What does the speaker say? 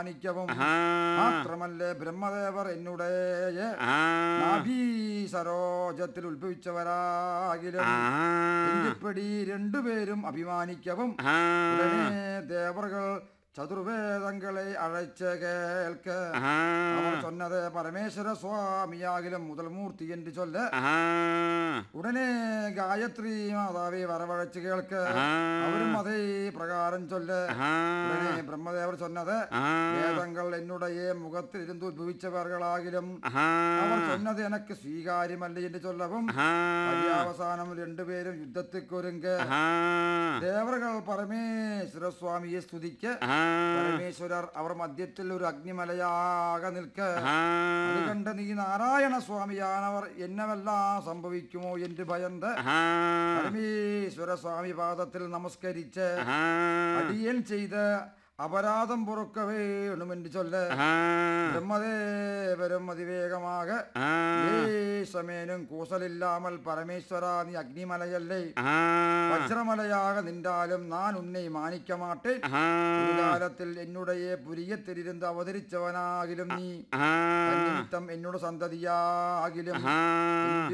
മാണിക്യവും ആഹാ. മാത്രമല്ലേ ബ്രഹ്മദേവർ എന്നുടേ ആ. നാഭീ സരോജത്തിൽ ഉത്ഭവിച്ചവരാകിലും ആ. എങ്കിപ്പടി രണ്ടുപേരും അഭിമാനിക്കവും ആ. ഉടനെ ദേവർകൾ ചതുർവേദങ്ങളെ അழைച്ച് കേൾക്ക് ആ. അവർ சொன்னது പരമേശ്വര സ്വാമിയാകിലും മുതൽ മൂർത്തി എന്ന് ചൊല്ല് ആ. ഉടനെ ഗായത്രി മാതാവെ വരവഴച്ച് കേൾക്ക് ആ. അവരും അതേ പ്രകാരം ചൊല്ല് ആ. ഉടനെ ബ്രഹ്മദേവർ சொன்னது ആ. വേദങ്ങൾ എന്നുടേ മുഖത്തിൽ ഇരുന്ന് ഉദ്ഭവിച്ചവർകളാകിലും ആ. അവർ சொன்னது എനക്ക് സ്വീകാര്യമല്ല എന്ന് ചൊല്ലവും ആ. അവസാനം രണ്ടുപേരും യുദ്ധത്തിക്കൊരുങ്ങ് ആ. ദേവറുകൾ പരമേശ്വര സ്വാമിയെ സ്തുതിക്ക് ആ. പരമേശ്വരർ അവർ മധ്യത്തിൽ ഒരു അഗ്നിമലയാക നിൽക്ക് ആ. അത് കണ്ട് നീ നാരായണ സ്വാമിയാണവർ എന്നവെല്ലാം സംഭവിക്കുമോ എന്ന് ഭയന്ത് ആ. പരമേശ്വര സ്വാമി പാദത്തിൽ നമസ്കരിച്ച് ആ. അടിയൻ ചെയ്ത് അപരാധം പൊറുക്ക വേണമെന്ന് ചൊല്ല് ആ. ബ്രഹ്മദേവരും അതിവേഗമാക ആ. സമേനും കൂസലില്ലാമൽ പരമേശ്വര നീ അഗ്നിമലയല്ലേ ആ. വജ്രമലയാക നിന്റാലും ഞാൻ ഉന്നെ മാനിക്കമാട്ടെ ആ. ഒരു കാലത്തിൽ എന്നുടയെ പുരിയത്തിലിരുന്ന് അവതരിച്ചവനാകിലും നീ ആ. തന്നിമിത്തം എന്നോട് സന്തതിയാകിലും ആ.